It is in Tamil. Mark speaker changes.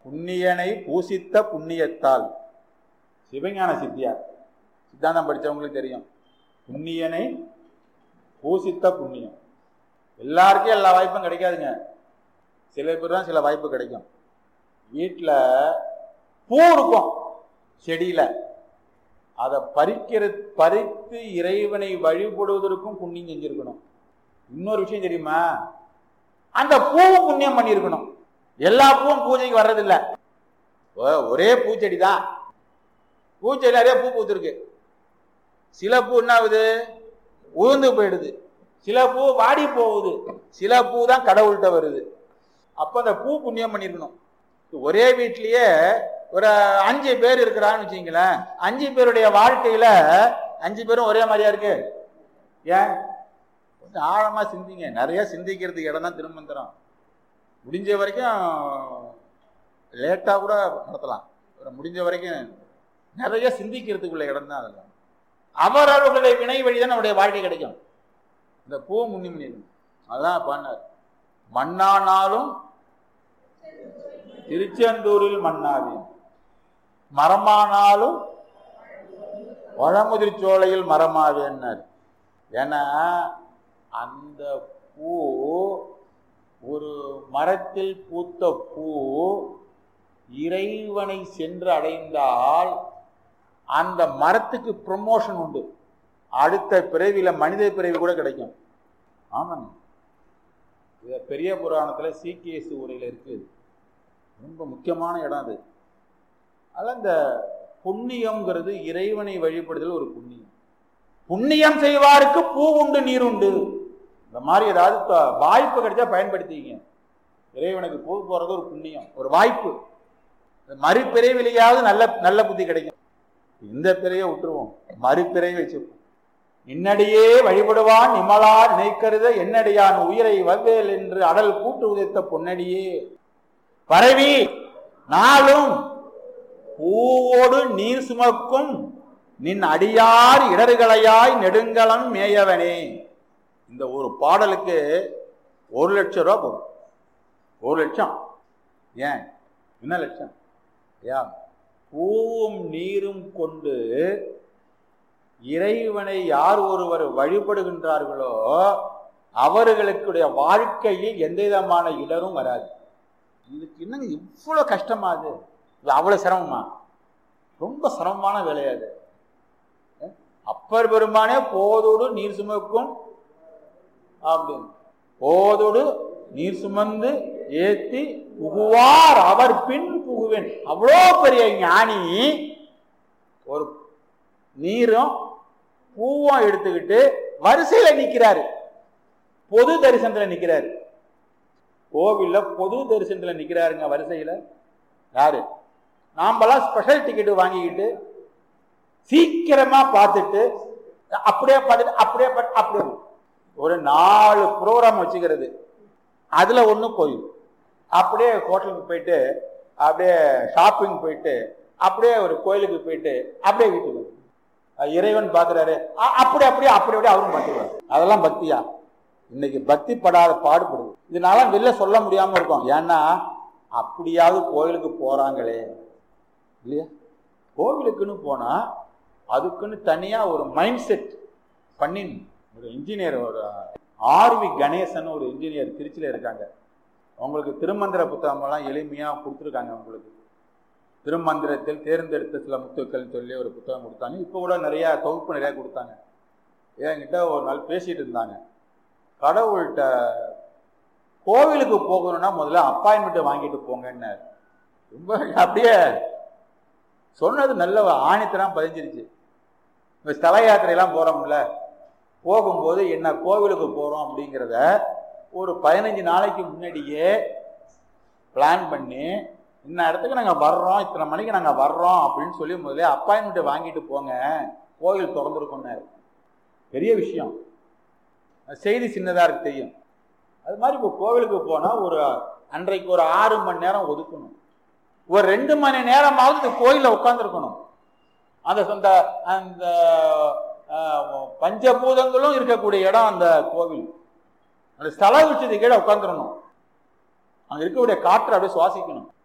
Speaker 1: புண்ணியனை பூசித்த புண்ணியத்தால் சிவஞான சித்தியார் சித்தாந்தம் படிச்சவங்களுக்கு தெரியும் புண்ணியனை பூசித்த புண்ணியம் எல்லாருக்கும் எல்லா வாய்ப்பும் கிடைக்காதுங்க சில பேர் தான் சில வாய்ப்பு கிடைக்கும் வீட்டில் பூ இருக்கும் செடியில் அதை பறிக்கிற பறித்து இறைவனை வழிபடுவதற்கும் புண்ணியம் செஞ்சிருக்கணும் இன்னொரு விஷயம் தெரியுமா அந்த பூவும் புண்ணியம் பண்ணியிருக்கணும் எல்லா பூவும் பூஜைக்கு வர்றதில்ல ஒ- ஒரே பூச்செடி தான் பூச்செடி நிறைய பூ பூத்துருக்கு சில பூ என்ன ஆகுது உதிர்ந்து போயிடுது சில பூ வாடி போகுது சில பூ தான் கடவுள்கிட்ட வருது அப்ப அந்த பூ புண்ணியம் பண்ணியிருக்கணும் ஒரே வீட்லயே ஒரு அஞ்சு பேர் இருக்கிறான்னு வச்சுங்களேன் அஞ்சு பேருடைய வாழ்க்கையில அஞ்சு பேரும் ஒரே மாதிரியா இருக்கு ஏன் கொஞ்சம் ஆழமா சிந்திங்க நிறைய சிந்திக்கிறதுக்கு இடம் தான் திருமந்திரம் முடிஞ்ச வரைக்கும் லேட்டா கூட நடத்தலாம் ஒரு முடிஞ்ச வரைக்கும் நிறைய சிந்திக்கிறதுக்குள்ள இடம் தான் அதெல்லாம் அவரவர்களுடைய வினை வழிதான் நம்முடைய வாழ்க்கை கிடைக்கும் இந்த பூ முன்னி பண்ணிடும் அதான் பண்ணார் மண்ணானாலும் திருச்செந்தூரில் மண்ணாவேன் மரமானாலும் பழமுதிர் சோலையில் மரமாவேன்னார் ஏன்னா அந்த பூ ஒரு மரத்தில் பூத்த பூ இறைவனை சென்று அடைந்தால் அந்த மரத்துக்கு ப்ரமோஷன் உண்டு அடுத்த பிறவியில மனித பிறவி கூட கிடைக்கும் ஆமாங்க இது பெரிய புராணத்துல சீக்கியசு உரையில இருக்கு ரொம்ப முக்கியமான இடம் அது அதில் இந்த புண்ணியம்ங்கிறது இறைவனை வழிபடுதல் ஒரு புண்ணியம் புண்ணியம் செய்வாருக்கு பூ உண்டு நீர் உண்டு இந்த மாதிரி ஏதாவது த- வாய்ப்பு கிடைச்சா பயன்படுத்திங்க இறைவனுக்கு பூ போறது ஒரு புண்ணியம் ஒரு வாய்ப்பு இந்த மறுபிறவிலையாவது நல்ல நல்ல புத்தி கிடைக்கும் இந்த பிறையை விட்டுருவோம் மறுபிறையை வச்சுப்போம் இன்னடியே வழிபடுவான் நிமலா நினைக்கருத என்னடியான் உயிரை வவ்வேல் என்று அடல் கூட்டு உதைத்த பொன்னடியே பரவி நாளும் பூவோடு நீர் சுமக்கும் நின் அடியார் இடர்களையாய் நெடுங்கலம் மேயவனே இந்த ஒரு பாடலுக்கு ஒரு லட்சம் ரூபா போகும் ஒரு லட்சம் ஏன் என்ன லட்சம் ஐயா பூவும் நீரும் கொண்டு இறைவனை யார் ஒருவர் வழிபடுகின்றார்களோ அவர்களுடைய வாழ்க்கையில் எந்த விதமான இடரும் வராது இதுக்கு என்னங்க இவ்வளோ கஷ்டமா அது இது அவ்வளோ சிரமமா ரொம்ப சிரமமான வேலை அது அஹ் அப்பர் பெருமானே போதோடு நீர் சுமக்கும் அப்படின்னு போதோடு நீர் சுமந்து ஏத்தி புகுவார் அவர் பின் புகுவேன் அவ்வளோ பெரிய ஞானி ஒரு நீரும் பூவும் எடுத்துக்கிட்டு வரிசையில நிக்கிறாரு பொது தரிசனத்துல நிக்கிறாரு கோவில்ல பொது தரிசனத்துல நிக்கிறாருங்க வரிசையில யாரு நாமெல்லாம் ஸ்பெஷல் டிக்கெட் வாங்கிக்கிட்டு சீக்கிரமா பார்த்துட்டு அப்படியே பார்த்துட்டு அப்படியே பார்த்து அப்படியே ஒரு நாலு ப்ரோக்ராம் வச்சுக்கிறது அதுல ஒண்ணு கோயில் அப்படியே ஹோட்டலுக்கு போயிட்டு அப்படியே ஷாப்பிங் போயிட்டு அப்படியே ஒரு கோயிலுக்கு போயிட்டு அப்படியே வீட்டுக்கு வந்து. அஹ் இறைவன் பார்க்கறாரு அ- அப்படி அப்படியே அப்படி அப்படியே அவரும் பார்த்துருவாரு அதெல்லாம் பக்தியா இன்னைக்கு பக்தி படாத பாடுபடுது இதனால வெளில சொல்ல முடியாம இருக்கும் ஏன்னா அப்படியாவது கோயிலுக்கு போறாங்களே இல்லையா கோவிலுக்குன்னு போனா அதுக்குன்னு தனியா ஒரு மைண்ட் செட் பண்ணி ஒரு இன்ஜினியர் ஒரு ஆர்வி கணேசன் ஒரு இன்ஜினியர் திருச்சியில இருக்காங்க உங்களுக்கு திருமந்திர புத்தகமெல்லாம் எளிமையா கொடுத்துருக்காங்க உங்களுக்கு திருமந்திரத்தில் தேர்ந்தெடுத்த சில முத்துக்கள் சொல்லி ஒரு புத்தகம் கொடுத்தாங்க இப்போ கூட நிறைய தொகுப்பு நிறைய கொடுத்தாங்க என்கிட்ட ஒரு நாள் பேசிட்டு இருந்தாங்க கடவுள்கிட்ட கோவிலுக்கு போகணும்னா முதல்ல அப்பாயின்மெண்ட் வாங்கிட்டு போங்கன்னாரு ரொம்ப அப்படியே சொன்னது நல்ல ஆணித்தனம் பதிஞ்சிருச்சு இப்போ ஸ்தல யாத்திரையெல்லாம் போகிறோம்ல போகும்போது என்ன கோவிலுக்கு போகிறோம் அப்படிங்கிறத ஒரு பதினஞ்சு நாளைக்கு முன்னாடியே பிளான் பண்ணி இந்த இடத்துக்கு நாங்கள் வர்றோம் இத்தனை மணிக்கு நாங்கள் வர்றோம் அப்படின்னு சொல்லி முதல்ல அப்பாயின்மெண்ட் வாங்கிட்டு போங்க கோவில் திறந்துருக்கோன்னாரு பெரிய விஷயம் செய்தி சின்னதாக இருக்கு தெரியும் அது மாதிரி இப்போ கோவிலுக்கு போனால் ஒரு அன்றைக்கு ஒரு ஆறு மணி நேரம் ஒதுக்கணும் ஒரு ரெண்டு மணி நேரமாவது இந்த கோயிலில் உட்காந்துருக்கணும் அந்த சொந்த அந்த அஹ், பஞ்சபூதங்களும் இருக்கக்கூடிய இடம் அந்த கோவில் அந்த ஸ்தல உச்சத்துக்கு கீழே உட்காந்துடணும் அங்கே இருக்கக்கூடிய காற்றை அப்படியே சுவாசிக்கணும்